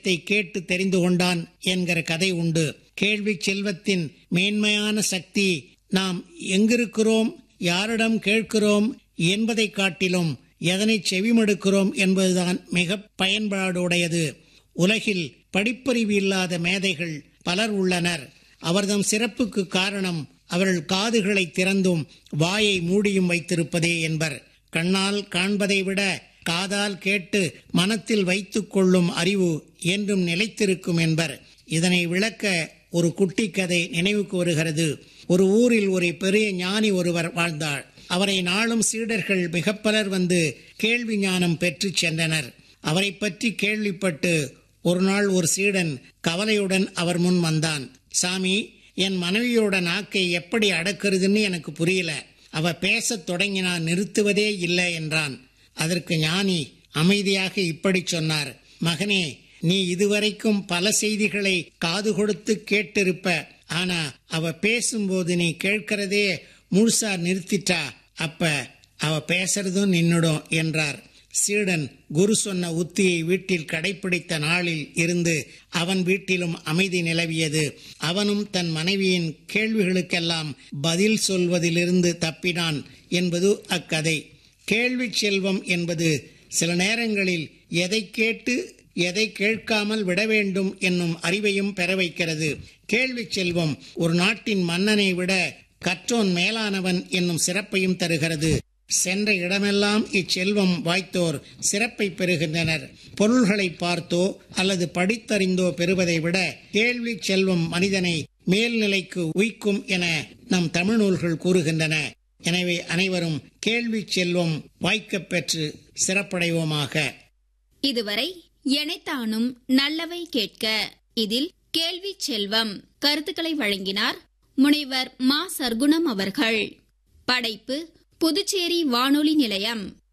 விஷயத்தை கேட்டு தெரிந்து கொண்டான் என்கிற கதை உண்டு கேள்வி செல்வத்தின் மேன்மையான சக்தி நாம் எங்கிருக்கிறோம் யாரிடம் கேட்கிறோம் என்பதை காட்டிலும் எதனை செவிமடுக்கிறோம் என்பதுதான் மிக பயன்பாடுடையது உலகில் படிப்பறிவு இல்லாத மேதைகள் பலர் உள்ளனர் அவர்தம் சிறப்புக்கு காரணம் அவர்கள் காதுகளை திறந்தும் வாயை மூடியும் வைத்திருப்பதே என்பர் கண்ணால் காண்பதை விட காதால் கேட்டு மனத்தில் வைத்துக் கொள்ளும் அறிவு என்றும் நிலைத்திருக்கும் என்பர் இதனை விளக்க ஒரு குட்டி கதை நினைவுக்கு வருகிறது ஒரு ஊரில் ஒரு பெரிய ஞானி ஒருவர் வாழ்ந்தார் அவரை நாளும் சீடர்கள் மிக பலர் வந்து கேள்வி ஞானம் பெற்று சென்றனர் அவரை பற்றி கேள்விப்பட்டு ஒரு நாள் ஒரு சீடன் கவலையுடன் அவர் முன் வந்தான் சாமி என் மனைவியோட நாக்கை எப்படி அடக்கிறதுன்னு எனக்கு புரியல அவ பேசத் தொடங்கினா நிறுத்துவதே இல்லை என்றான் அதற்கு ஞானி அமைதியாக இப்படி சொன்னார் மகனே நீ இதுவரைக்கும் பல செய்திகளை காது கொடுத்து கேட்டிருப்ப ஆனா அவ பேசும்போது நீ கேட்கிறதே முழுசா நிறுத்திட்டா அப்ப அவ பேசுறதும் நின்னுடும் என்றார் சீடன் குரு சொன்ன உத்தியை வீட்டில் கடைபிடித்த நாளில் இருந்து அவன் வீட்டிலும் அமைதி நிலவியது அவனும் தன் மனைவியின் கேள்விகளுக்கெல்லாம் பதில் சொல்வதிலிருந்து தப்பினான் என்பது அக்கதை கேள்வி செல்வம் என்பது சில நேரங்களில் எதை கேட்டு எதை கேட்காமல் விட வேண்டும் என்னும் அறிவையும் பெற வைக்கிறது கேள்வி செல்வம் ஒரு நாட்டின் மன்னனை விட கற்றோன் மேலானவன் என்னும் சிறப்பையும் தருகிறது சென்ற இடமெல்லாம் இச்செல்வம் வாய்த்தோர் சிறப்பை பெறுகின்றனர் பொருள்களை பார்த்தோ அல்லது படித்தறிந்தோ பெறுவதை விட கேள்வி செல்வம் மனிதனை மேல்நிலைக்கு உய்க்கும் என நம் தமிழ் நூல்கள் கூறுகின்றன எனவே அனைவரும் கேள்வி செல்வம் வாய்க்கப் பெற்று சிறப்படைவோமாக இதுவரை எனைத்தானும் நல்லவை கேட்க இதில் கேள்வி செல்வம் கருத்துக்களை வழங்கினார் முனைவர் மா சர்க்குணம் அவர்கள் படைப்பு புதுச்சேரி வானொலி நிலையம்